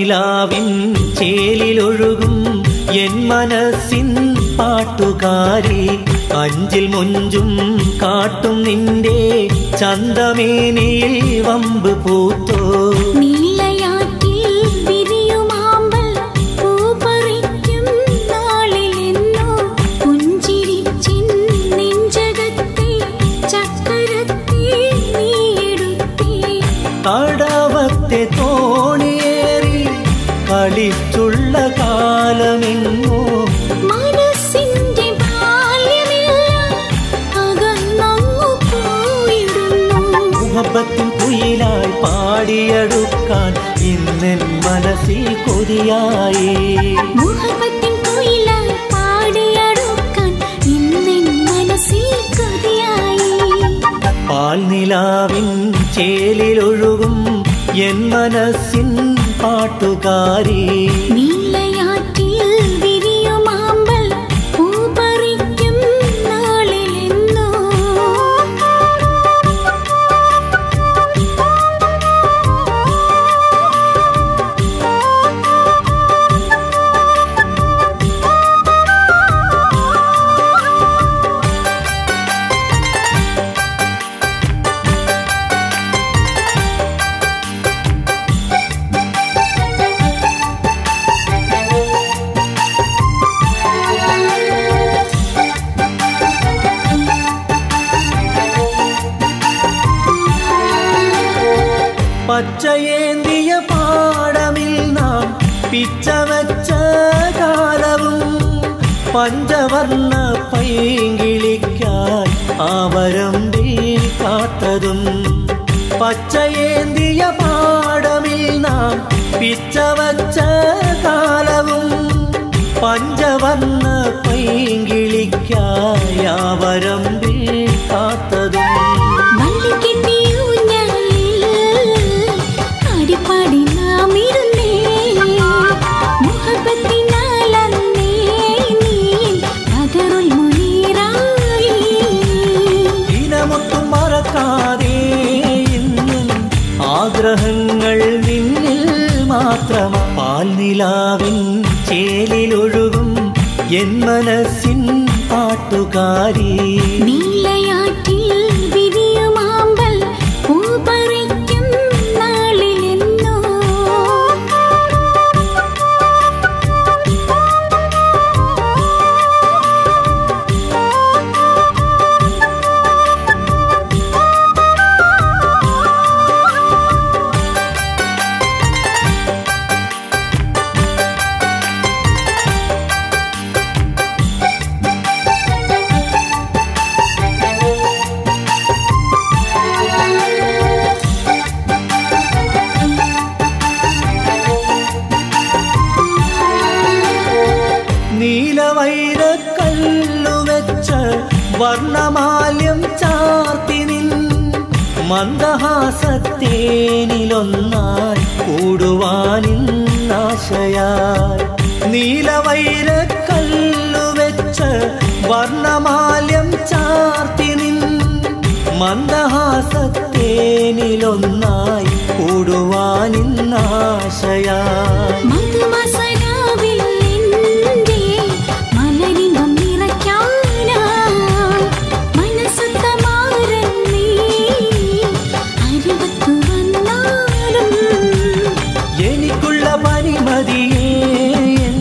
പാൽനിലാവിൻ ചേലിലൊഴുകും N മനസ്സിൻ പാട്ടുകാരി അഞ്ചിൽ മുഞ്ചും കാട്ടും നിന്റെ ചന്തമേനിയിൽ വമ്പ് പൂത്തോ നീലയാറ്റിൽ വിരിയുമാമ്പൽ പൂപ്പറിക്കും നാളിലെന്നോ പുഞ്ചിരിച്ചിൻ നെഞ്ചകത്തെ ചക്കരത്തെ നീയെടുത്തേ കടവത്തെ തോണിയേറി കളിച്ചുള്ള കാലമെങ്ങോ മനസ്സിന്റെ ബാല്യമെല്ലാം അകന്നങ്ങു പോയിടുന്നു മുഹബത്തിൻ കുയിലായി പാടിയെടുക്കാൻ ഇന്നെൻ മനസ്സിൽ കൊതിയായി മുഹബത്തിൻ കുയിലായി പാടിയടുക്കാൻ ഇന്നെൻ മനസ്സിൽ കൊതിയായി പാൽനിലാവിൻ ചേലിലൊഴുകും എൻ മനസ്സിൻ പാട്ടുകാരി നീലയാറ്റിൽ വിരിയുമാമ്പൽ പൂപ്പറിക്കും നാളിലെന്നോ പച്ചയേന്തിയ പാടമിൽ നാം പിച്ചവച്ച കാലവും പഞ്ചവർണ്ണ പൈങ്കിളിക്കായി ആവരമ്പിൽ കാത്തതും പച്ചയേന്തിയ പാടമിൽ നാം പിച്ചവച്ച കാലവും പഞ്ചവർണ്ണ പൈങ്കിളിക്കായി ആവരമ്പിൽ കാത്തതും വള്ളിക്കെട്ടിയൂഞ്ഞാലിൽ ആടിപ്പാടി നാം ഇരുന്നേ. മുഹബത്തിനാലന്നേ നീ ബദറുൽ മുനീറായി. ദിനമൊട്ടും മറക്കാതെ എന്നും ആഗ്രഹങ്ങൾ നിന്നിൽ മാത്രമാ പാൽനിലാവിൻ ചേലിലൊഴുകും എൻ മനസ്സിൻ പാട്ടുകാരി നീലയാറ്റിൽ വിരിയുമാമ്പൽ പൂപ്പറിക്കും നാളിലെന്നോ നീലവൈരക്കല്ലുവെച്ച് വർണ്ണമാല്യം ചാർത്തി നിൻ മന്ദഹാസത്തേനിലൊന്നായി കൂടുവാനിന്നാശയായി നീലവൈരക്കല്ലുവെച്ച് വർണ്ണമാല്യം ചാർത്തി നിൻ മന്ദഹാസത്തേനിലൊന്നായി കൂടുവാനിന്നാശയായി മധുമസരാവിൽ നിന്റെ മലരിമ്പം നിറയ്ക്കാനായി മനസ്സൊത്ത മാറൻ നീ അരുവത്തു വന്നാലും എനിക്കുള്ള പനിമതിയേ എൻ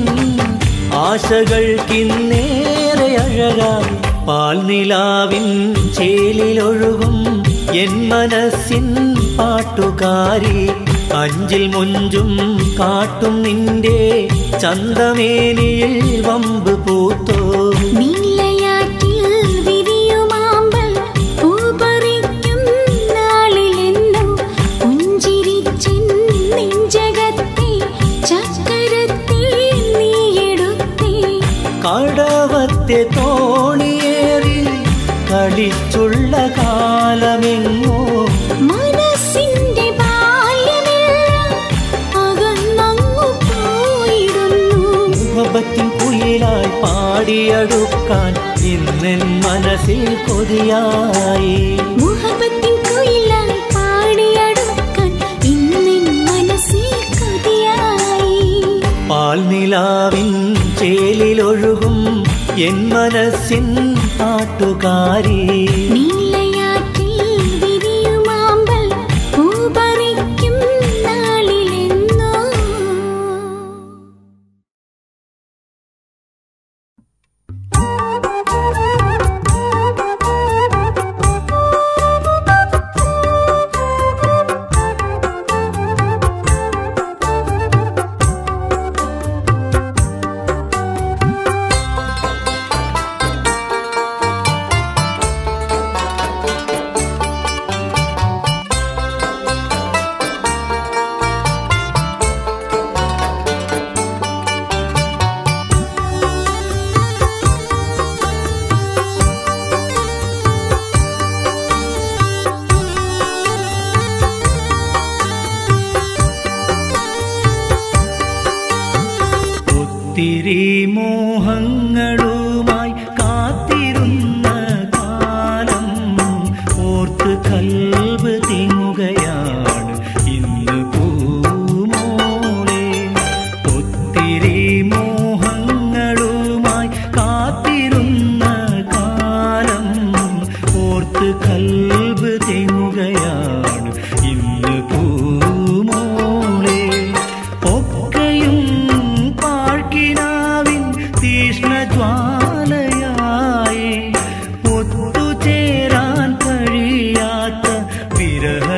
ആശകൾക്കിന്നേറെ അഴകായി പാൽനിലാവിൻ ചേലിലൊഴുകും എൻ മനസ്സിൻ പാട്ടുകാരി അഞ്ചിൽ മുഞ്ചും കാട്ടും നിന്റെ ചന്തമേനിയിൽ വമ്പ് പൂത്തോ നീലയാറ്റിൽ വിരിയുമാമ്പൽ പൂപ്പറിക്കും നാളിലെന്നോ പുഞ്ചിരിച്ചിൻ നെഞ്ചകത്തെ ചക്കരത്തെ നീയെടുത്തേ കടവത്തെ തോണിയേറി കളിച്ചുള്ള കാലമെങ്ങോ മനസ്സിന്റെ ബാല്യമെല്ലാം അകന്നങ്ങു പോയിടുന്നു മുഹബത്തിൻ കുയിലായി പാടിയെടുക്കാൻ ഇന്നെൻ മനസ്സിൽ കൊതിയായി മുഹബത്തിൻ കുയിലായി പാടിയടുക്കാൻ ഇന്നെൻ മനസ്സിൽ കൊതിയായി പാൽനിലാവിൻ ചേലിലൊഴുകും എൻ മനസ്സിൻ പാട്ടുകാരി നീലയാറ്റിൽ വിരിയുമാമ്പൽ പൂപറിക്കും നാളിലെന്നോ ഒത്തിരി മോഹങ്ങളുമായി കാത്തിരുന്ന കാലം ഓർത്ത് കൽബ് തിങ്ങുകയാണ് ഇന്ന് പൂമോളെ ഒത്തിരി മോഹങ്ങളുമായി കാത്തിരുന്ന കാലം ഓർത്ത് കൽബ് തിങ്ങുകയാണ് ഇന്ന് പൂമോളെ ഒക്കെയും പാഴ്ക്കിനാവിൻ തീഷ്ണജ്വാലയായി ഒത്തുചേരാൻ കഴിയാത്ത വിരഹ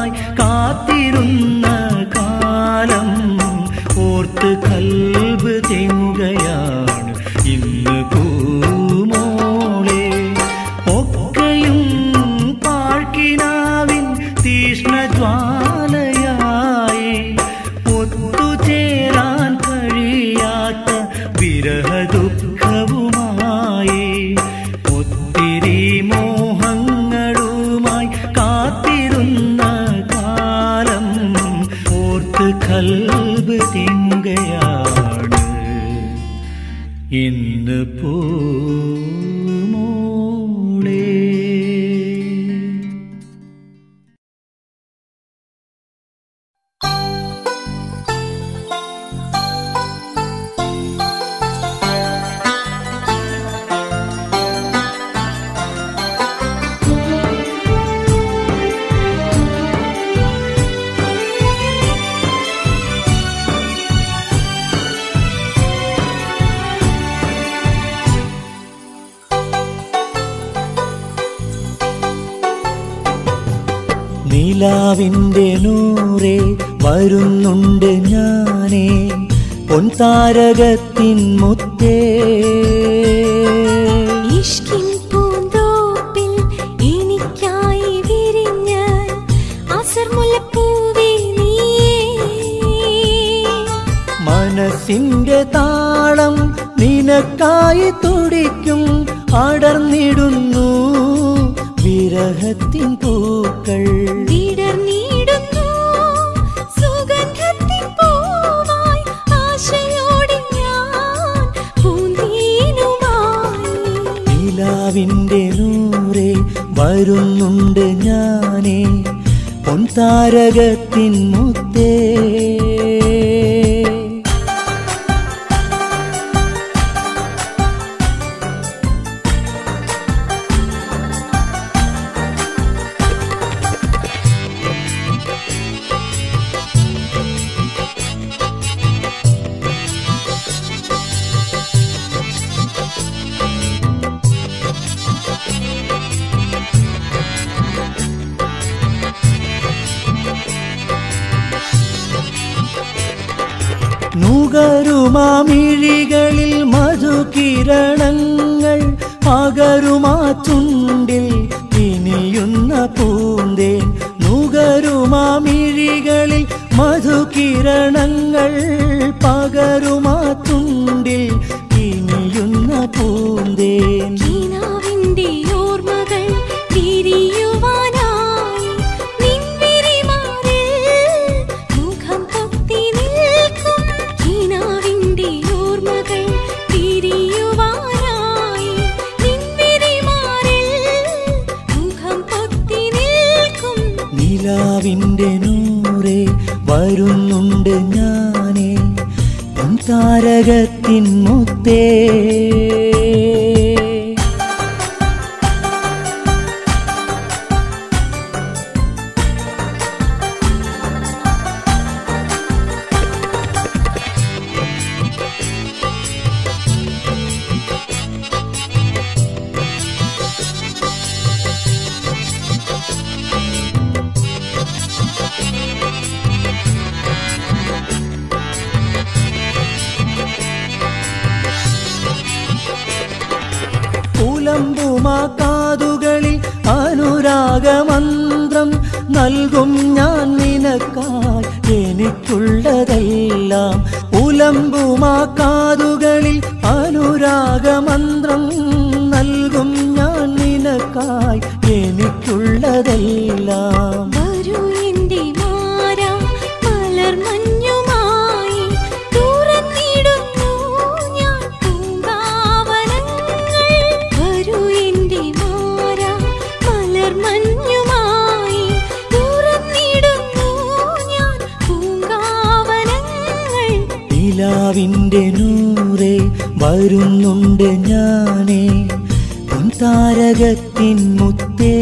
ദീർഘകാലമായി കാത്തിരുന്ന കാലം ഓർത്ത് കൽബ് തെങ്ങുകയാണ് ഇന്ന് പൂമോളെ ഒക്കെയും പാഴ്ക്കിനാവിൻ തീഷ്ണജ്വാലയായി ഒത്തുചേരാൻ കഴിയാത്ത വിരഹദുഃഖവുമായി ഒത്തിരി മോഹങ്ങളുമായി കാത്തിരുന്ന കാലം ഓർത്ത് കൽബ് തിങ്കയാണ് ഇന്ന് പൂമോളേ നിലാവിൻ്റെ നൂറെ വരുന്നുണ്ട് ഞാനേ പൊൻതാരകത്തിൻ മുത്തേ ഇഷ്കിൻ പൂന്തോപ്പിൽ എനിക്കായി വിരിഞ്ഞ അസർമുല്ലപ്പൂവേ നീയേ മനസ്സിന്റെ താളം നിനക്കായി തുടിക്കും അടർന്നിടുന്നു വിരഹത്തിൻ പൂക്കൾ വിടർന്നിടുന്നു സുഗന്ധത്തിൻ പൂവായി ആശയോടെ ഞാൻ പൂന്തേനുമായി നിലാവിൻ്റെ നൂറെ വരുന്നുണ്ട് ഞാനേ പൊൻതാരകത്തിൻ മുത്തേ നുകരുമാമിഴികളിൽ മധുകിരണങ്ങൾ പകരുമാ ചുണ്ടിൽ ഇനിയുന്ന പൂന്തേൻ നുകരുമാമിഴികളിൽ മധുകിരണങ്ങൾ പകരുമാ ചുണ്ടിൽ ഇനിയുന്ന പൂന്തേൻ കീനാവിന്റെ ഓർമ്മകൾ തിരിയുവാനായി നിൻവിരിമാറിൽ മുഖം പൊത്തി നിൽക്കും കീനാവിന്റെ ഓർമ്മകൾ തിരിയുവാനായി നിൻവിരിമാറിൽ മുഖം പൊത്തി നിൽക്കും നിലാവിൻ്റെ നൂറെ വരുന്നുണ്ട് ഞാനേ താരകത്തിൻ മുത്തേ പുലമ്പുമാ കാതുകളിൽ അനുരാഗമന്ത്രം നൽകും ഞാൻ നിനക്കായി എനിക്കുള്ളതെല്ലാം പുലമ്പുമാ കാതുകളിൽ അനുരാഗമന്ത്രം നൽകും ഞാൻ നിനക്കായി എനിക്കുള്ളതെല്ലാം വരൂ എന്റെ മാറാ മലർമഞ്ഞുമായി തുറന്നിടുന്നു ഞാൻ പൂങ്കാവനങ്ങൾ വരൂ എന്റെ മാറാ മലർമഞ്ഞുമായി തുറന്നിടുന്നു ഞാൻ പൂങ്കാവനങ്ങൾ നിലാവിൻ്റെ നൂറെ വരുന്നുണ്ട് ഞാനേ താരകത്തിൻ മുത്തേ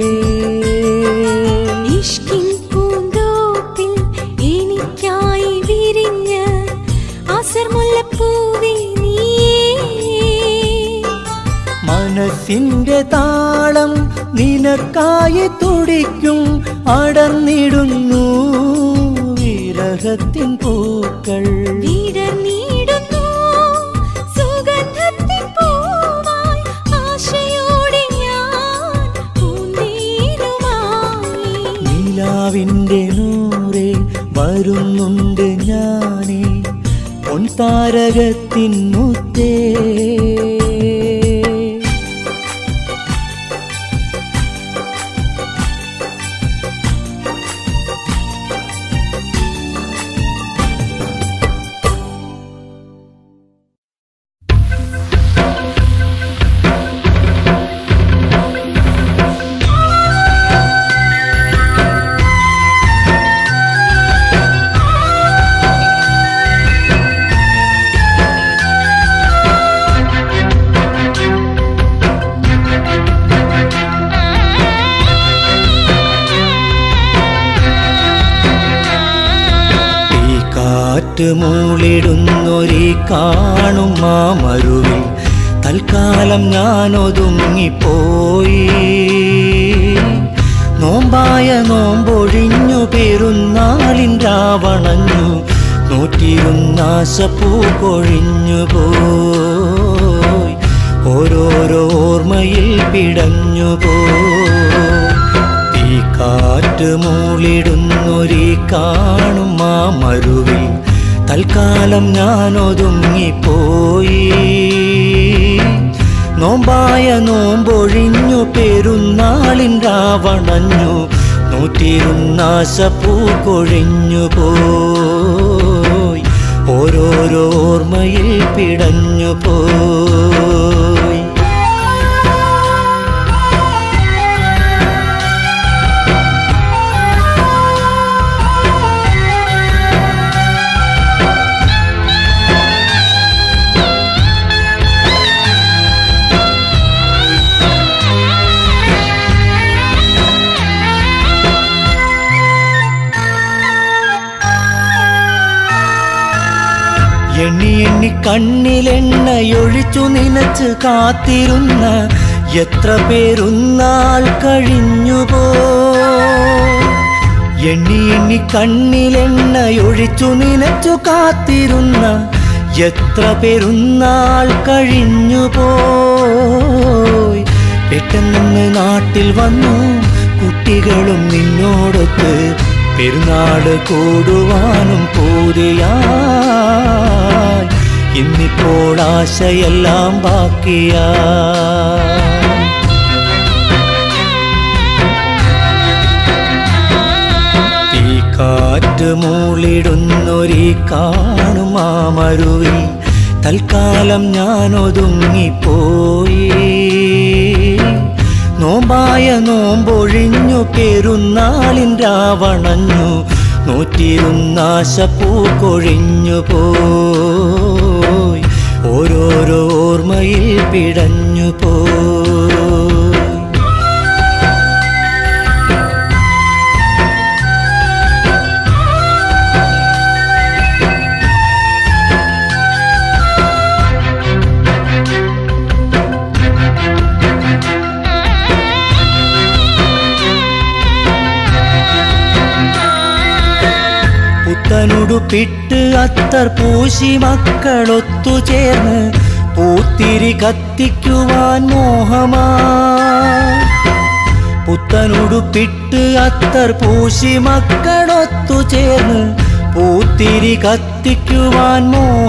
ഇഷ്കിൻ പൂന്തോപ്പിൽ എനിക്കായി വിരിഞ്ഞ അസർമുല്ലപ്പൂവേ നീയേ മനസ്സിന്റെ താളം നിന നിനക്കായി തുടിക്കും അടർന്നിടുന്നു വിരഹത്തിൻ പൂക്കൾ വിടർന്നിടുന്നു സുഗന്ധത്തിൻ പൂവായി ആശയോടെ ഞാൻ പൂന്തേനുമായി നിലാവിൻ്റെ നൂറെ വരുന്നുണ്ട് ഞാനേ പൊൻതാരകത്തിൻ മുത്തേ ഈ കാറ്റ് മൂളിടുന്നൊരീ കാണും മാമരുവിൽ തൽക്കാലം ഞാൻ ഒതുങ്ങിപ്പോയി നോമ്പായ നോമ്പൊഴിഞ്ഞു പെരുന്നാളിൻ രാവണഞ്ഞു നൂറ്റിരുന്നാശപ്പൂ കൊഴിഞ്ഞു പോയി ഓരോരോ ഓർമ്മയിൽ പിടഞ്ഞു പോയി ഈ കാറ്റ് മൂളിടുന്നൊരീ കാണും ആ മരുവിൽ തൽക്കാലം ഞാൻ ഒതുങ്ങിപ്പോയി നോമ്പായ നോമ്പൊഴിഞ്ഞു പെരുന്നാളിൻ രാവണഞ്ഞു നൂറ്റിരുന്നാശപ്പൂ കൊഴിഞ്ഞു പോയി ഓരോരോ ഓർമ്മയിൽ പിടഞ്ഞു പോയി എണ്ണി എണ്ണി കണ്ണിലെണ്ണയൊഴിച്ചു നിനച്ച് കാത്തിരുന്ന എത്ര പേരുന്നാൾ കഴിഞ്ഞുപോ എണ്ണി എണ്ണി കണ്ണിലെണ്ണയൊഴിച്ചു നിനച്ചു കാത്തിരുന്ന എത്ര പെരുന്നാൾ കഴിഞ്ഞു പോയി പെട്ടെന്ന് നാട്ടിൽ വന്നു കുട്ടികളും നിന്നോടൊത്ത് പെരുന്നാട് കൂടുവാനും പൂതിയായി ഇന്നിപ്പോൾ ആശയെല്ലാം ബാക്കിയാ ഈ കാറ്റ് മൂളിടുന്നൊരീ കാണും ആ മരുവിൽ തൽക്കാലം ഞാൻ ഒതുങ്ങിപ്പോയി നോമ്പായ നോമ്പൊഴിഞ്ഞു പെരുന്നാളിൻ രാവണഞ്ഞു നൂറ്റിരുന്നാശപ്പൂ കൊഴിഞ്ഞു പോയി ഓരോരോ ഓർമ്മയിൽ പിടഞ്ഞു പോയി പുത്തനുടുപ്പിട്ട് അത്തർ പൂശി മക്കളൊത്തു ചേർന്ന് പൂത്തിരി കത്തിക്കുവാൻ മോഹമാ പുത്തനുടുപ്പിട്ട് അത്തർ പൂശി മക്കളൊത്തു ചേർന്ന് പൂത്തിരി കത്തിക്കുവാൻ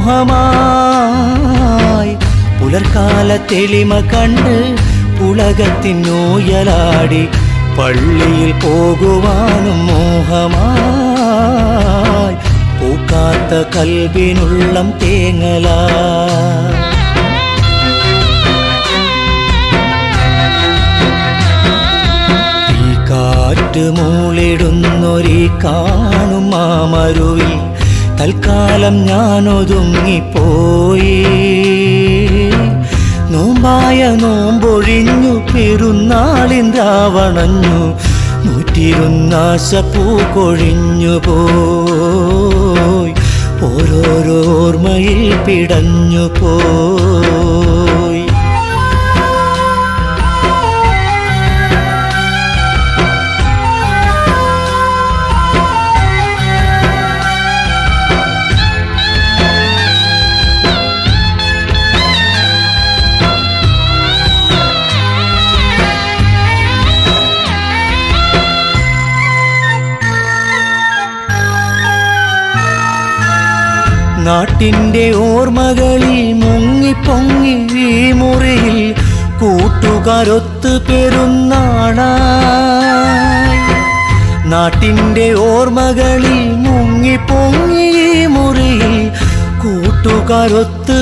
മോഹമായി പുലർക്കാല തെളിമ കണ്ട് പുളകത്തിനൂയലാടി പള്ളിയിൽ പോകുവാനും മോഹമായി പൂക്കാത്ത കൽവിനുള്ളം തേങ്ങലാ ഈ കാറ്റ് മൂളിടുന്നൊരീ കാണും ആ മരുവിൽ തൽക്കാലം ഞാൻ ഒതുങ്ങിപ്പോയി നോമ്പായ നോമ്പൊഴിഞ്ഞു പെരുന്നാളിൻ രാവണഞ്ഞു നൂറ്റിരുന്നാശപ്പൂ കൊഴിഞ്ഞു പോയി ഓരോരോ ഓർമ്മയിൽ പിടഞ്ഞു പോയി നാട്ടിൻ്റെ ഓർമ്മകളിൽ മുങ്ങിപ്പൊങ്ങി ഈ മുറിയിൽ കൂട്ടുകാരൊത്ത് പെരുന്നാളായി നാട്ടിൻ്റെ ഓർമ്മകളിൽ മുങ്ങിപ്പൊങ്ങി ഈ മുറിയിൽ കൂട്ടുകാരൊത്ത്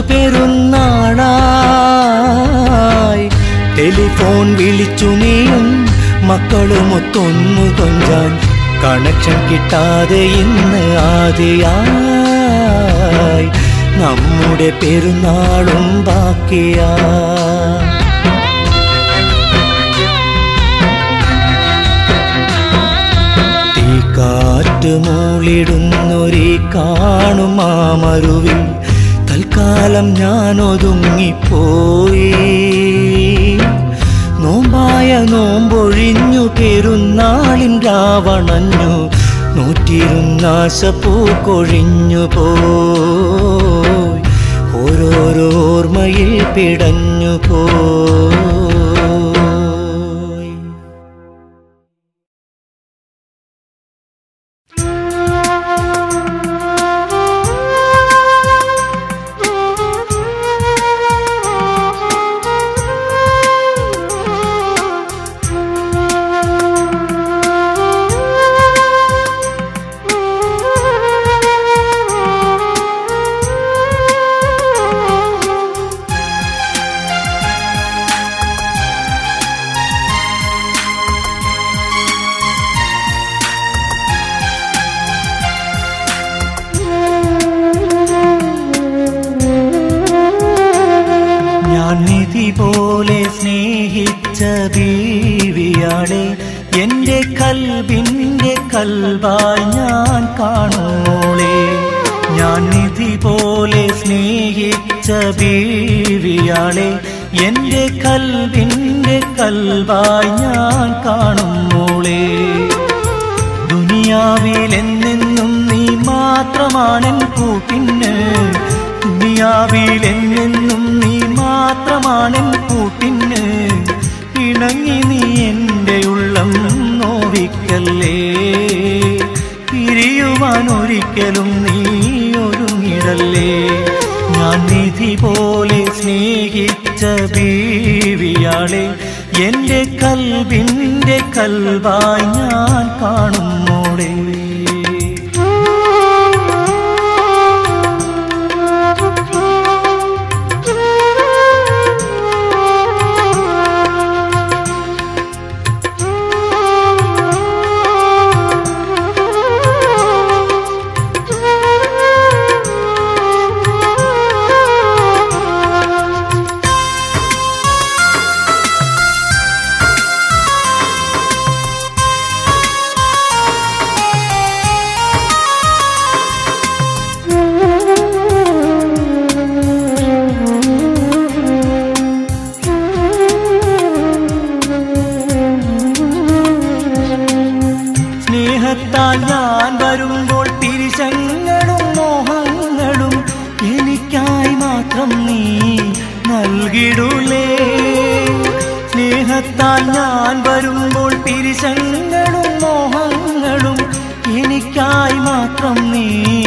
പെരുന്നാളായി ടെലിഫോൺ വിളിച്ചു നീയും മക്കളുമൊത്തൊന്നു കൊഞ്ചാൻ കണക്ഷൻ കിട്ടാതെ ഇന്ന് ആദിയായി നമ്മുടെ പെരുന്നാളും ബാക്കിയാ തീക്കാറ്റ് മൂളിടുന്നൊരീ കാണും ആ മരുവിൽ തൽക്കാലം ഞാൻ ഒതുങ്ങിപ്പോയി നോമ്പായ നോമ്പൊഴിഞ്ഞു പെരുന്നാളിൻ രാവണഞ്ഞു നൂറ്റിരുന്നാശപ്പൂ കൊഴിഞ്ഞു പോയി ഓരോരോ ഓർമ്മയിൽ പിടഞ്ഞു പോയി ഞാൻ നിധി പോലെ സ്നേഹിച്ച ബീവിയാളെ എന്റെ കൽബിന്റെ കൽവായി ഞാൻ കാണോളെ ഞാൻ നിധി പോലെ സ്നേഹിച്ച ബീവിയാളെ എന്റെ കൽബിന്റെ കൽവായി ഞാൻ കാണുമ്പോളേ ദുനിയാവിൽ എന്നെന്നും നീ മാത്രമാണെൻ കൂട്ടിന് ദുനിയാവിൽ എന്നെന്നും നീ മാത്രമാണെൻ കൂട്ടിന് ഇണങ്ങി നീ എൻ്റെ ഉള്ളം നോവിക്കല്ലേ പിരിയുവാൻ ഒരിക്കലും നീ ഒരുങ്ങിടല്ലേ ഞാൻ നിധി പോലെ സ്നേഹിച്ച ബീവിയാളെ എന്റെ കൽബിന്റെ കൽവായി ഞാൻ കാണുന്നോളേ സ്നേഹത്താൽ ഞാൻ വരുമ്പോൾ തിരിശങ്ങളും മോഹങ്ങളും എനിക്കായി മാത്രം നീ നൽകിടൂലേ സ്നേഹത്താൽ ഞാൻ വരുമ്പോൾ തിരിശങ്ങളും മോഹങ്ങളും എനിക്കായി മാത്രം നീ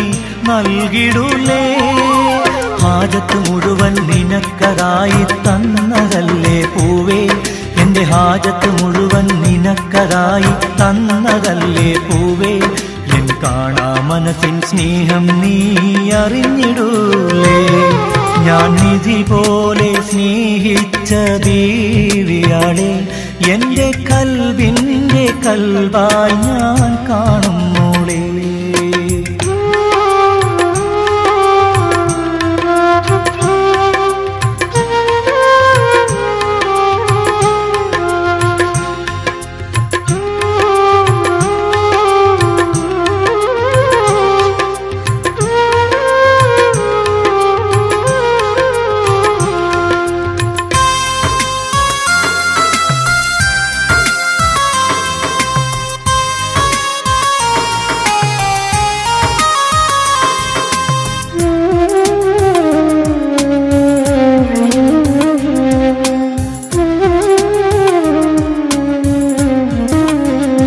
നൽകിടൂലേ ഹാജത്ത് മുഴുവൻ നിനക്കതായി തന്നതല്ലേ പൂവേ എന്റെ ഹാജത്ത് മുഴുവൻ നിനക്കതായി തന്നതല്ലേ പൂവേ എൻ കാണാ മനസ്സിൻ സ്നേഹം നീ അറിഞ്ഞിടൂലേ ഞാൻ നിധി പോലെ സ്നേഹിച്ച ദീവിയാളെ എന്റെ കൽവിന്റെ കൽവായി ഞാൻ കാണും മോളേ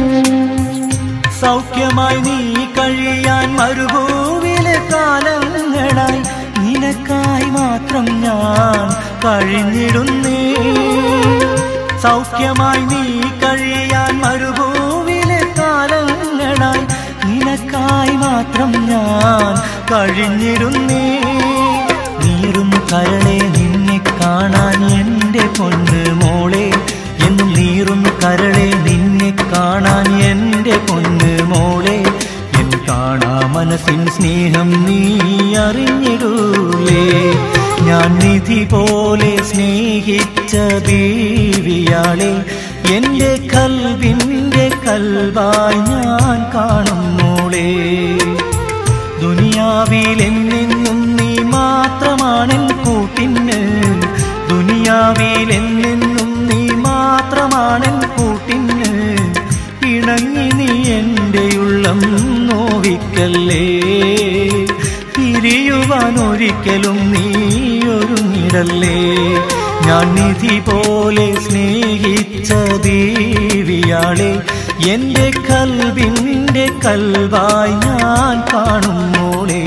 സൗഖ്യമായി നീ കഴിയാൻ മരുഭൂവിലെ കാലങ്ങൾ കാലങ്ങളായി നിനക്കായി മാത്രം ഞാൻ കഴിഞ്ഞിടുന്നേ സൗഖ്യമായി നീ കഴിയാൻ മരുഭൂവിലെ കാലങ്ങളായി നിനക്കായി മാത്രം ഞാൻ കഴിഞ്ഞിരുന്നേ നീറുന്നു കരളെ നിന്നെ കാണാൻ എൻ്റെ പൊന്ന് മോളെ എന്നും നീറുന്നു കരളെ നിന്നെ കാണാൻ എൻ്റെ പൊന്ന് മോളെ എൻ കാണാ മനസ്സിൻ സ്നേഹം നീ അറിഞ്ഞിടൂലേ ഞാൻ നിധി പോലെ സ്നേഹിച്ച ബീവിയാളെ എൻ്റെ കൽവിൻ്റെ കൽവായി ഞാൻ കാണുന്നോളേ ദുനിയാവിൽ എന്നെന്നും നീ മാത്രമാണെൻ കൂട്ടിന് ദുനിയാവിൽ എന്നെന്നും നീ മാത്രമാണെൻ കൂട്ടിന് ഇണങ്ങി നീ എൻ്റെ ഉള്ളം നോവിക്കല്ലേ പിരിയുവാൻ ഒരിക്കലും നീ ഒരുങ്ങിടല്ലേ ഞാൻ നിധി പോലെ സ്നേഹിച്ച ദേവിയാളെ എൻ്റെ കൽവിൻ്റെ കൽവായി ഞാൻ കാണുന്നോളേ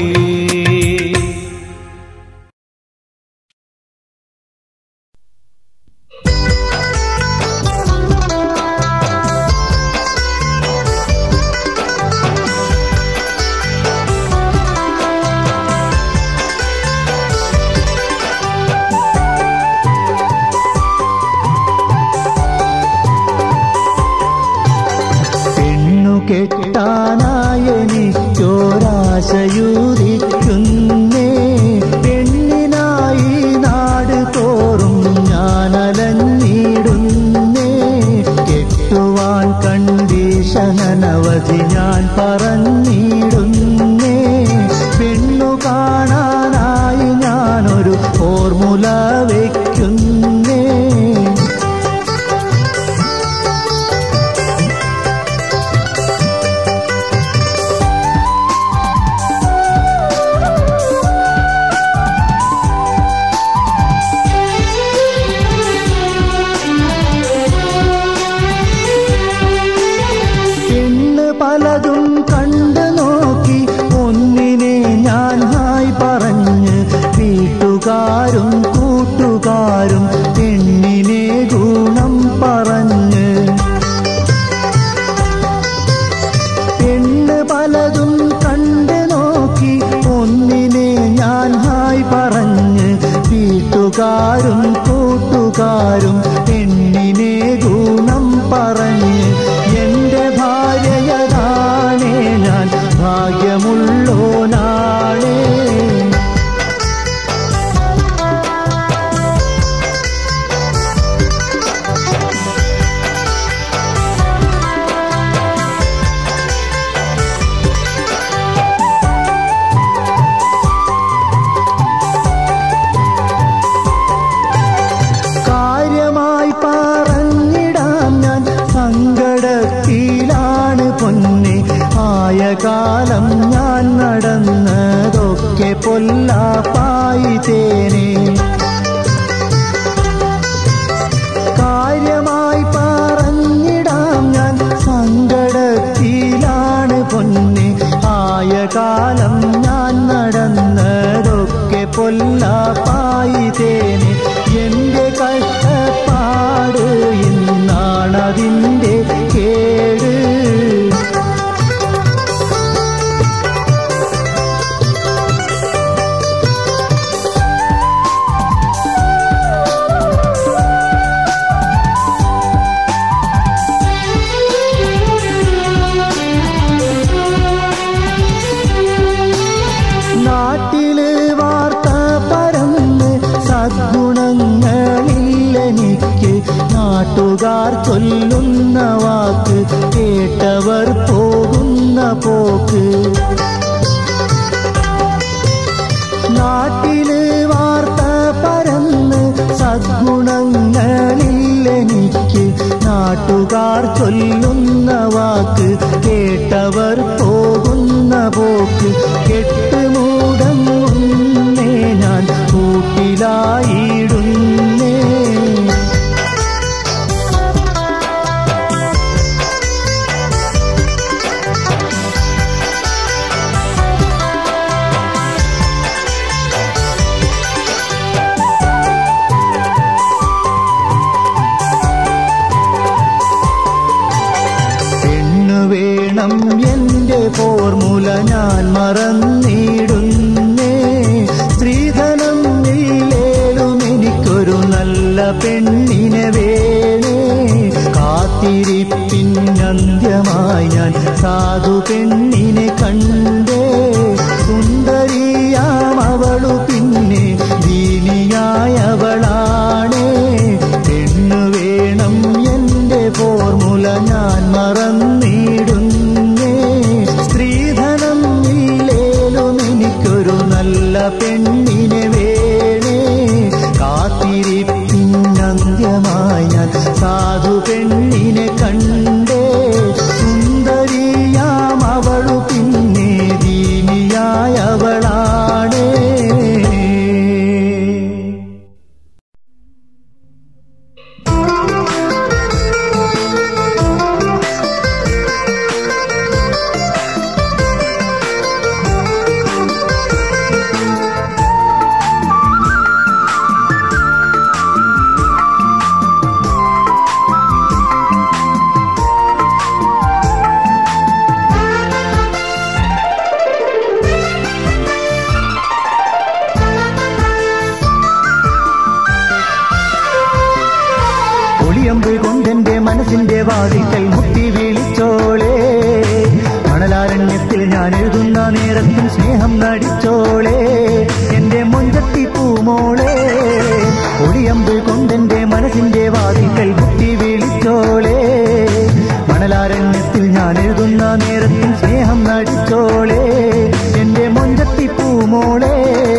പെണ്ണു കെട്ടാനായെനിക്കൊരാശയൂരിക്കുന്നേ പെണ്ണിനായി നാട് തോറും ഞാനലഞ്ഞിടുന്നേ കെട്ടുവാൻ കണ്ടീഷനവധി ഞാൻ പറഞ്ഞിടുന്നേ പെണ്ണു കാണാനായി ഞാനൊരു ഫോർമുല വയ്ക്കുന്നേ പെണ്ണ് പലതും കണ്ടു നോക്കി ഒന്നിനെ ഞാൻ ഹായ് പറഞ്ഞ് വീട്ടുകാരും കൂട്ടുകാരും പെണ്ണിനെ ഗുണം പറഞ്ഞ് പെണ്ണ് പലതും കണ്ടു നോക്കി ഒന്നിനെ ഞാൻ ഹായ് പറഞ്ഞ് വീട്ടുകാരും കൂട്ടുകാരും പെണ്ണിനെ ഗുണം പറഞ്ഞ് എന്റെ ഭാര്യയതാണേ ഞാൻ ഭാഗ്യമുള്ളോനാണേ കാര്യമായി പറഞ്ഞിടാം ഞാൻ സങ്കടത്തിലാണ് പൊന്നെ ആയ കാലം ഞാൻ നടന്നതൊക്കെ പൊല്ലാപ്പായി തേനെ കാര്യമായി പറഞ്ഞിടാം ഞാൻ സങ്കടത്തിലാണ് പൊന്നെ ആയ കാലം ഞാൻ നടന്നതൊക്കെ പൊല്ലാപ്പായി തേനെ എന്റെ കഷ്ടപ്പാട് ഇന്നാണതിൻ്റെ കേട് നാട്ടില് വാർത്ത പരന്ന് സദ്ഗുണങ്ങളില്ലെനിക്ക് നാട്ടുകാർ ചൊല്ലുന്ന വാക്ക് കേട്ടവർ പോകുന്ന പോക്ക് നാട്ടില് വാർത്ത പരന്ന് സദ്ഗുണങ്ങളില്ലെനിക്ക് നാട്ടുകാർ ചൊല്ലുന്ന വാക്ക് കേട്ടവർ പോകുന്ന പോക്ക് കെട്ടുമൂടങ്ങുന്നേ ഞാൻ കൂട്ടിലായിടുന്നേ എന്റെ ഫോർമുല ഞാൻ മറന്നിടുന്നേ സ്ത്രീധനം ഇല്ലേലും എനിക്കൊരു നല്ല പെണ്ണിനെ വേണേ കാത്തിരിപ്പിന്നന്ത്യമായി ഞാൻ സാധു പെണ്ണിനെ കണ്ടേ സുന്ദരിയാം അവളു പിന്നെ ദീനിയായവളാണേ പെണ്ണു വേണം എന്റെ ഫോർമുല ഞാൻ മറന്നിടുന്നേ സ്ത്രീധനം ഇല്ലേലും എനിക്കൊരു നല്ല പെണ്ണിനെ വേണേ കാത്തിരിപ്പിന്നന്ത്യമായി ഞാൻ സാധു പെണ്ണിനെ കണ്ടേ സുന്ദരിയാം അവളു പിന്നെ ദീനിയായവളാണേ ഒളിയമ്പ് കൊണ്ടെന്റെ മനസ്സിന്റെ വാതിക്കൽ മുട്ടി വിളിച്ചോളേ മണലാരണ്യത്തിൽ ഞാൻ എഴുതുന്ന നേരത്തും സ്നേഹം നടിച്ചോളേ എന്റെ മൊഞ്ചത്തി പൂമോളെ ഒളിയമ്പ് കൊണ്ടെന്റെ മനസ്സിന്റെ വാതിക്കൽ മുട്ടി വിളിച്ചോളേ മണലാരണ്യത്തിൽ ഞാൻ എഴുതുന്ന നേരത്തും സ്നേഹം നടിച്ചോളേ എന്റെ മൊഞ്ചത്തി പൂമോളെ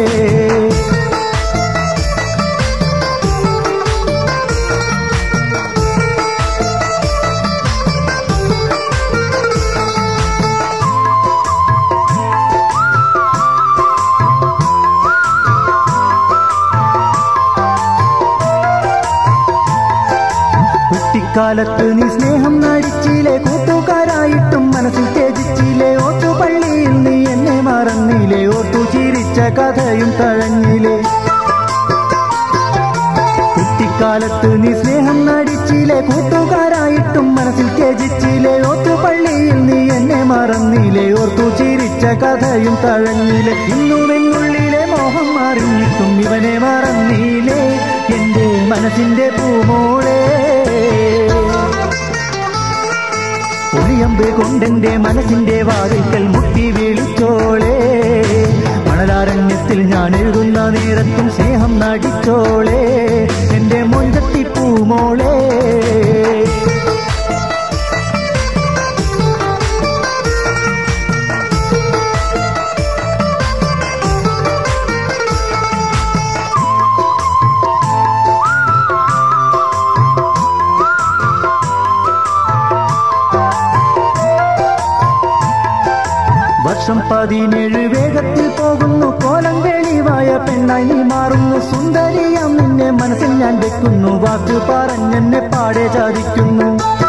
കുട്ടിക്കാലത്ത് നീ സ്നേഹം നടിച്ചില്ലേ കൂട്ടുകാരായിട്ടും മനസ്സിൽ ത്യജിച്ചില്ലേ ഓട്ടുപള്ളിയിൽ നീ എന്നെ മറന്നില്ലേ ഓട്ടു ചിരിച്ച കഥയും തഴഞ്ഞില്ലേ കുട്ടിക്കാലത്ത് നീ സ്നേഹം നടിച്ചില്ലേ കൂട്ടുകാരായിട്ടും മനസ്സിൽ ത്യജിച്ചില്ലേ ഓട്ടുപള്ളിയിൽ നീ എന്നെ മറന്നില്ലേ ഓർത്തു ചിരിച്ച കഥയും തഴഞ്ഞില്ലേ ഇന്നും എന്നുള്ളിലെ മോഹം അറിഞ്ഞിട്ടും ഇവനെ മറന്നില്ലേ എന്റെ മനസ്സിന്റെ പൂമോളെ ഒളിയമ്പ് കൊണ്ടെന്റെ മനസ്സിന്റെ വാതിൽക്കൽ മുട്ടി വിളിച്ചോളേ മണലാരണ്യത്തിൽ ഞാൻ എഴുതുന്ന നേരത്തും സ്നേഹം നടിച്ചോളേ എന്റെ മൊഞ്ചത്തി പൂമോളേ വർഷം പതിനേഴ് വേഗത്തിൽ പോകുന്നു കോലം വെളിവായ പെണ്ണായി നീ മാറുന്നു സുന്ദരിയാം നിന്നെ മനസ്സിൽ ഞാൻ വെക്കുന്നു വാക്ക് പറഞ്ഞെന്നെ പാടെ ചാദിക്കുന്നു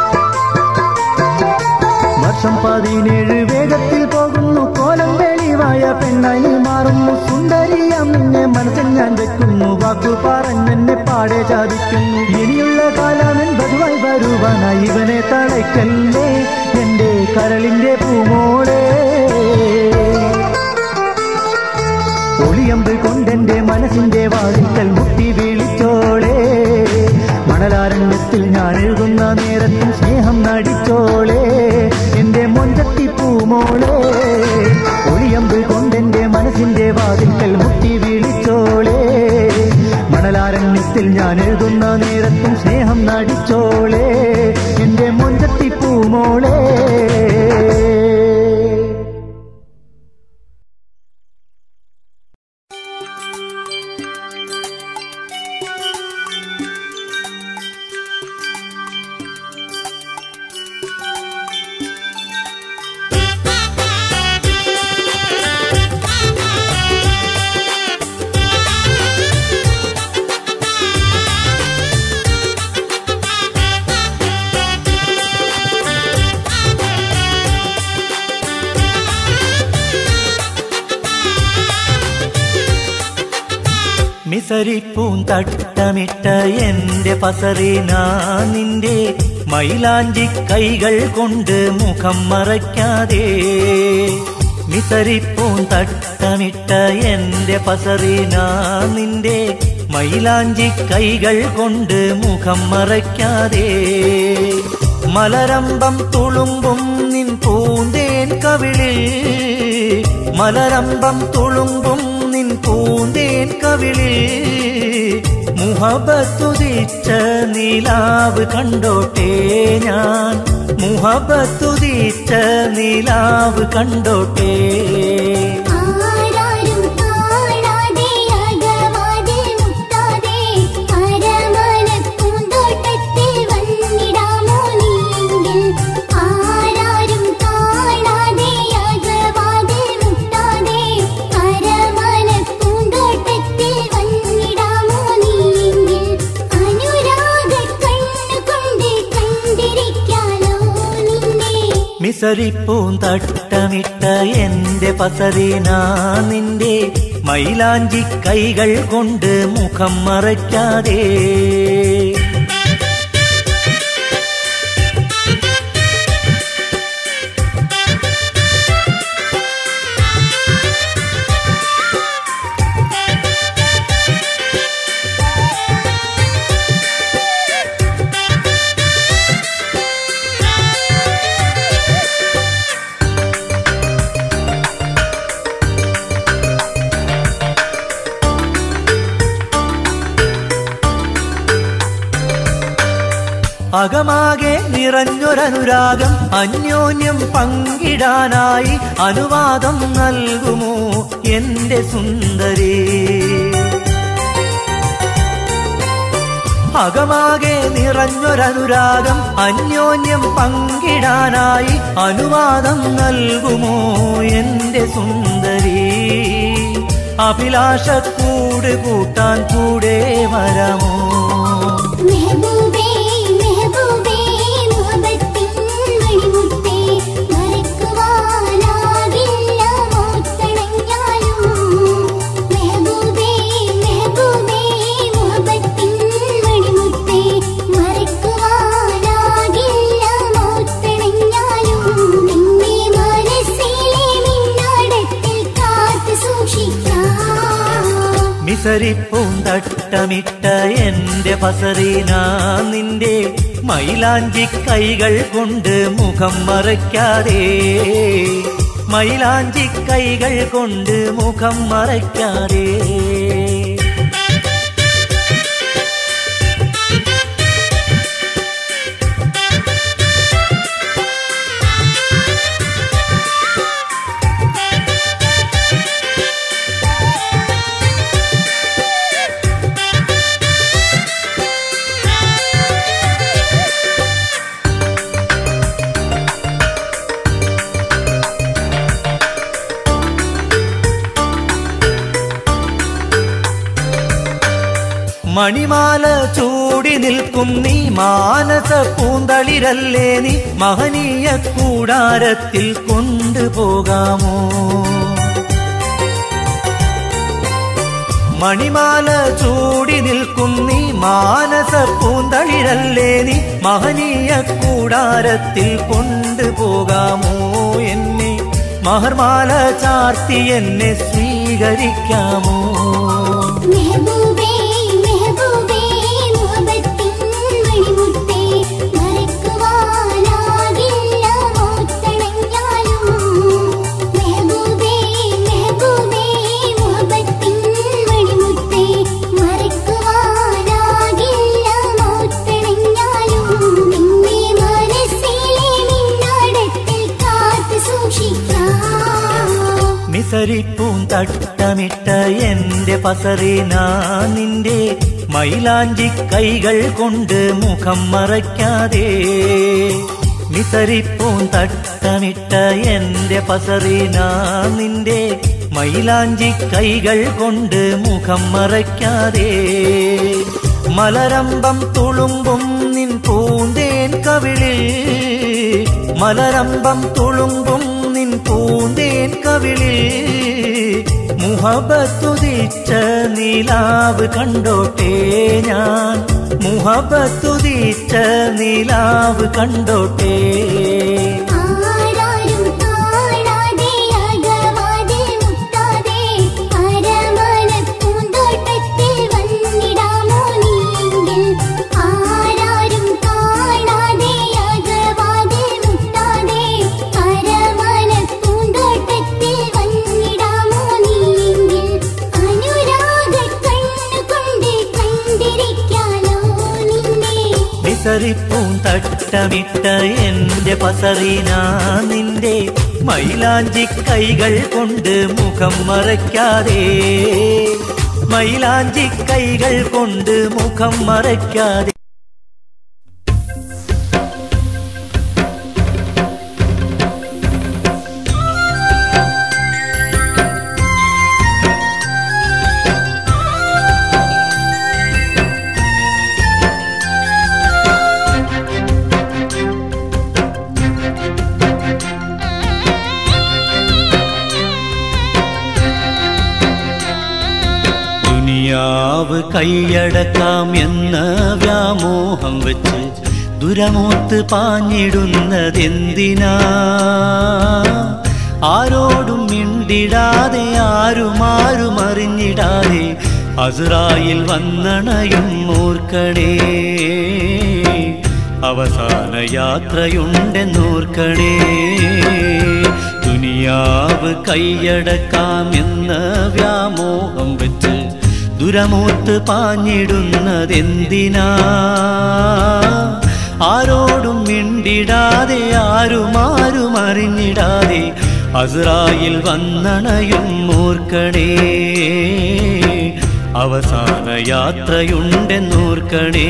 വർഷം പതിനേഴ് വേഗത്തിൽ പോകുന്നു കോലം വെളിവായ പെണ്ണായി നീ മാറുന്നു സുന്ദരിയാം നിന്നെ മനസ്സിൽ ഞാൻ വെക്കുന്നു വാക്കു പറഞ്ഞെന്നെ പാടെ ചാദിക്കുന്നു ഇനിയുള്ള കാലമൻ ബധുവായി വരുവാനായി ഇവനെ തളയ്ക്കല്ലേ എന്റെ കരളിന്റെ പൂമോളെ ഒളിയമ്പ് കൊണ്ടെന്റെ മനസ്സിന്റെ വാതിൽക്കൽ മുട്ടി വിളിച്ചോളേ മണലാരണ്യത്തിൽ ഞാൻ എഴുതുന്ന നേരത്തും സ്നേഹം നടിച്ചോളേ എന്റെ മൊഞ്ചത്തി പൂമോളെ ഒളിയമ്പ് കൊണ്ടെന്റെ മനസ്സിന്റെ വാതിൽക്കൽ മുട്ടി വിളിച്ചോളേ മണലാരണ്യത്തിൽ ഞാൻ എഴുതുന്ന നേരത്തും സ്നേഹം നടിച്ചോളേ എന്റെ മൊഞ്ചത്തി പൂമോളെ മിസരിപ്പൂൻ തട്ടമിട്ട എന്റെ പസറിനാ നിന്റെ മൈലാഞ്ചി കൈകൾ കൊണ്ട് മുഖം മറയ്ക്കാതെ മിസരിപ്പൂൻ തട്ടമിട്ട എന്റെ പസറീന നിന്റെ മൈലാഞ്ചി കൈകൾ കൊണ്ട് മുഖം മറയ്ക്കാതെ മലരമ്പം തുളുമ്പും നിൻ പൂന്തേൻ കവിളിൽ മലരമ്പം തുളുമ്പും നിൻ പൂന്തേൻ കവിളിൽ മുഹബത്തുതിച്ച നിലാവ് കണ്ടോട്ടെ ഞാൻ മുഹബത്തുതിച്ച നിലാവ് കണ്ടോട്ടെ ആരാരും കാണാതെ അകവാതിൽ മുട്ടാതെ അരമനപ്പൂന്തോട്ടത്തിൽ വന്നിടാമോ നീയെങ്കിൽ ആരാരും കാണാതെ അകവാതിൽ മുട്ടാതെ അരമനപ്പൂന്തോട്ടത്തിൽ വന്നിടാമോ നീയെങ്കിൽ അനുരാഗ കണ്ണുകൊണ്ട് കണ്ടിരിക്കാലോ നിന്നെ മിസരിപ്പൂൻ തട്ടമിട്ട എന്റെ പസരീന നിന്റെ മൈലാഞ്ചി കൈകൾ കൊണ്ട് മുഖം മറയ്ക്കാതെ അകമാകെ നിറഞ്ഞൊരനുരാഗം അന്യോന്യം പങ്കിടാനായി അനുവാദം നൽകുമോ എന്റെ സുന്ദരി അകമാകെ നിറഞ്ഞൊരനുരാഗം അന്യോന്യം പങ്കിടാനായി അനുവാദം നൽകുമോ എന്റെ സുന്ദരി അഭിലാഷക്കൂട് കൂട്ടാൻ കൂടെ വരാമോ മെഹബൂബേ മെഹബൂബേ മുഹബത്തിൻ മണിമുത്തേ മറക്കുവാനാകില്ല മോത്തണഞ്ഞാലും മെഹബൂബേ മെഹബൂബേ മുഹബത്തിൻ മണിമുത്തേ മറക്കുവാനാകില്ല മോത്തണഞ്ഞാലും നിന്നെ മനസ്സിലെ മിന്നാടത്തിൽ കാത്തു സൂക്ഷിക്കാം മിസരിപ്പൂന്തട്ടമിട്ട എന്റെ പസറീന നിന്റെ മൈലാഞ്ചി കൈകൾ കൊണ്ട് മുഖം മറയ്ക്കാതെ മൈലാഞ്ചി കൈകൾ കൊണ്ട് മുഖം മറയ്ക്കാതെ മണിമാല ചൂടി നിൽക്കും നീ മാനസ പൂന്തളിരല്ലേ നീ മഹനീയ കൂടാരത്തിൽ കൊണ്ടുപോകാമോ മണിമാല ചൂടി നിൽക്കും നീ മാനസ പൂന്തളിരല്ലേ നീ മഹനീയ കൂടാരത്തിൽ കൊണ്ടുപോകാമോ എന്നെ മഹർമാല ചാർത്തി എന്നെ സ്വീകരിക്കാമോ മെഹബൂബേ മെഹബൂബേ മുഹബത്തിൻ മണിമുത്തേ മറക്കുവാനാകില്ല മോത്തണഞ്ഞാലും മെഹബൂബേ മെഹബൂബേ മുഹബത്തിൻ മണിമുത്തേ മറക്കുവാനാകില്ല മോത്തണഞ്ഞാലും നിന്നെ മനസ്സിലെ മിന്നാടത്തിൽ കാത്തു സൂക്ഷിക്കാം മിസരിപ്പൂൻ തട്ടമിട്ട എന്റെ പസറീന നിന്റെ മൈലാഞ്ചി കൈകൾ കൊണ്ട് മുഖം മറയ്ക്കാതെ മിസരിപ്പൂൻ തട്ടമിട്ട എന്റെ പസറീന നിന്റെ മൈലാഞ്ചി കൈകൾ കൊണ്ട് മുഖം മറയ്ക്കാതെ മലരമ്പം തുളുമ്പും നിൻ പൂന്തേൻ കവിളിൽ മലരമ്പം തുളുമ്പും നിൻ പൂന്തേൻ കവിളിൽ മുഹബത്തുതിച്ച നിലാവ് കണ്ടോട്ടെ ഞാൻ മുഹബത്തുദീച്ച നിലാവ് കണ്ടോട്ടെ ആരാരും കാണാതെ അകവാതെ മുട്ടാതെ അരമന പൂന്തോട്ടത്തിൽ വന്നിടാമോ നീയെങ്കിൽ ആരാരും കാണാതെ അകവാതെ മുട്ടാതെ അരമന പൂന്തോട്ടത്തിൽ വന്നിടാമോ നീയെങ്കിൽ അനുരാഗ കണ്ണുകൊണ്ട് കണ്ടിരിക്കാലോ നിന്നെ വിസറിപ്പൂം തട്ടമിട്ട എന്റെ പസറീന നിന്റെ മൈലാഞ്ചി കൈകൾ കൊണ്ട് മുഖം മറയ്ക്കാതെ മൈലാഞ്ചി കൈകൾ കൊണ്ട് മുഖം മറയ്ക്കാതെ ദുനിയാവ് കൈയടക്കാം എന്ന വ്യാമോഹം വെച്ച് ദുരമൂത്ത് പാഞ്ഞിടുന്നതെന്തിനാ ആരോടും മിണ്ടിടാതെ ആരുമാരും അറിഞ്ഞിടാതെ അസുറായിൽ വന്നണയും ഓർക്കണേ അവസാന യാത്രയുണ്ടെന്നോർക്കണേ ദുനിയാവ് കൈയടക്കാം എന്ന വ്യാമോഹം വെച്ച് ദുരമൂത്ത് പാഞ്ഞിടുന്നതെന്തിനാ ആരോടും മിണ്ടിടാതെ ആരുമാരും അറിഞ്ഞിടാതെ അസ്രായിൽ വന്നണയും ഓർക്കണേ അവസാന യാത്രയുണ്ടെന്നോർക്കണേ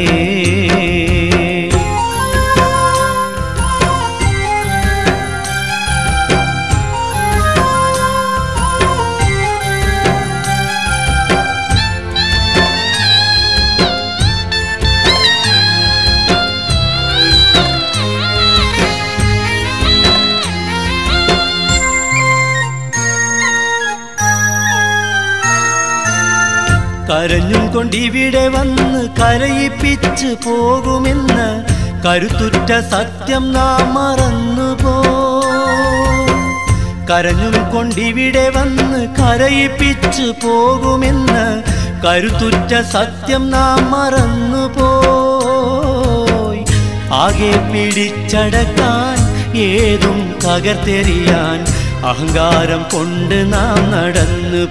കരഞ്ഞും കൊണ്ടിവിടെ വന്ന് കരയിപ്പിച്ച് പോകുമെന്ന് കരുത്തുറ്റ സത്യം നാം മറന്നുപോ കരഞ്ഞും കൊണ്ടിവിടെ വന്ന് കരയിപ്പിച്ച് പോകുമെന്ന് കരുത്തുറ്റ സത്യം നാം മറന്നുപോയി ആകെ പിടിച്ചടക്കാൻ ഏതും തകർത്തെറിയാൻ അഹങ്കാരം കൊണ്ട് നാം നടന്നു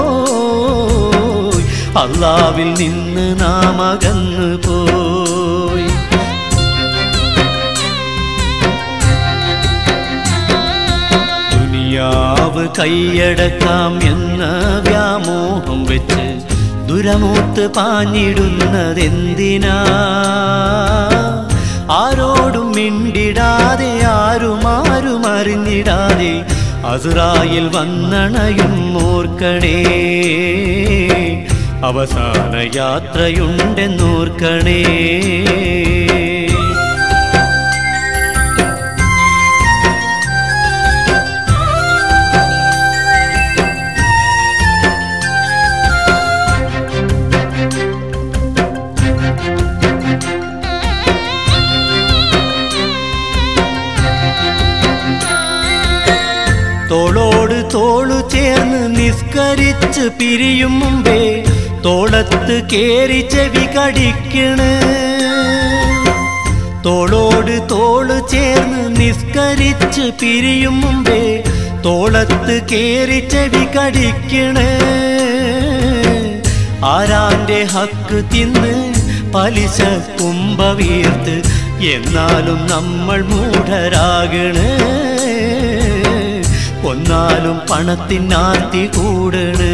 പോയി അള്ളാവിൽ നിന്ന് നാം അകന്നു പോയി ദുനിയാവ് കൈയടക്കാം എന്ന വ്യാമോഹം വെച്ച് ദുരമൂത്ത് പാഞ്ഞിടുന്നതെന്തിനാ ആരോടും മിണ്ടിടാതെ ആരുമാരും അറിഞ്ഞിടാതെ അസുറായിൽ വന്നണയും ഓർക്കണേ അവസാന യാത്രയുണ്ടെന്നോർക്കണേ തോളോട് തോളു ചേർന്ന് നിസ്കരിച്ച് പിരിയും മുമ്പേ തോളത്ത് കേറി ചെവി കടിക്കണ് തോളോട് തോള് ചേർന്ന് നിസ്കരിച്ച് പിരിയും മുമ്പേ തോളത്ത് കേറി ചെവി കടിക്കണ് ആരാന്റെ ഹക്ക് തിന്ന് പലിശ കുംഭ വീർത്ത് എന്നാലും നമ്മൾ മൂഢരാകണ് കൊന്നാലും പണത്തിനാർത്തി കൂടണ്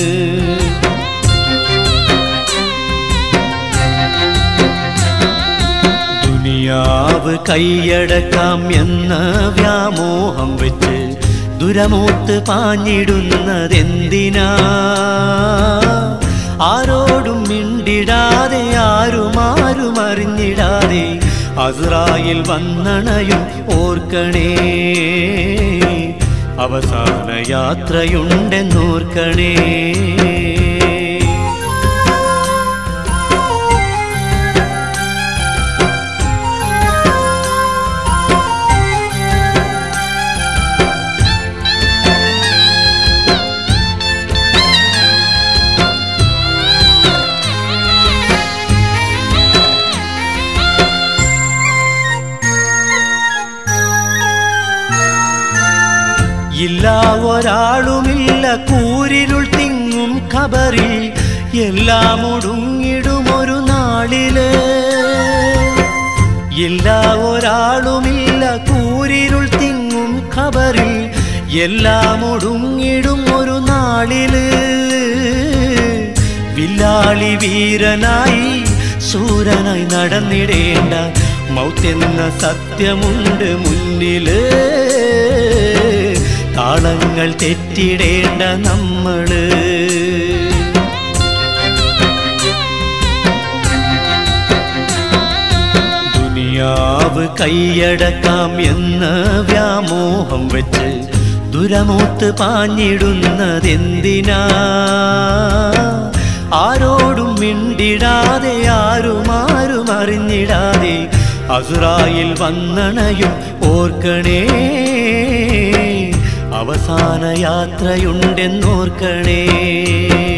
ദുനിയാവ് കൈയടക്കാം എന്ന വ്യാമോഹം വെച്ച് ദുരമൂത്ത് പാഞ്ഞിടുന്നതെന്തിനാ ആരോടും മിണ്ടിടാതെ ആരുമാരും അറിഞ്ഞിടാതെ അസ്രായിൽ വന്നണയും ഓർക്കണേ അവസാന യാത്രയുണ്ടെന്നോർക്കണേ ഒരാളുമില്ല കൂരിരുൾ തിങ്ങും ഖബറിൽ എല്ലാം ഒടുങ്ങിടുമൊരു നാളില് എല്ലാ ഒരാളുമില്ല കൂരിരുൾ തിങ്ങും ഖബറിൽ എല്ലാം ഒടുങ്ങിടും ഒരു നാളില് വില്ലാളി വീരനായി ശൂരനായി നടന്നിടേണ്ട മൗത്തെന്ന സത്യമുണ്ട് മുന്നില് താളങ്ങൾ തെറ്റിടേണ്ട നമ്മള് ദുനിയാവ് കൈയടക്കാം എന്ന വ്യാമോഹം വെച്ച് ദുരമൂത്ത് പാഞ്ഞിടുന്നതെന്തിനാ ആരോടും മിണ്ടിടാതെ ആരുമാരും അറിഞ്ഞിടാതെ അസുറായിൽ വന്നണയും ഓർക്കണേ അവസാന യാത്രയുണ്ടെന്നോർക്കണേ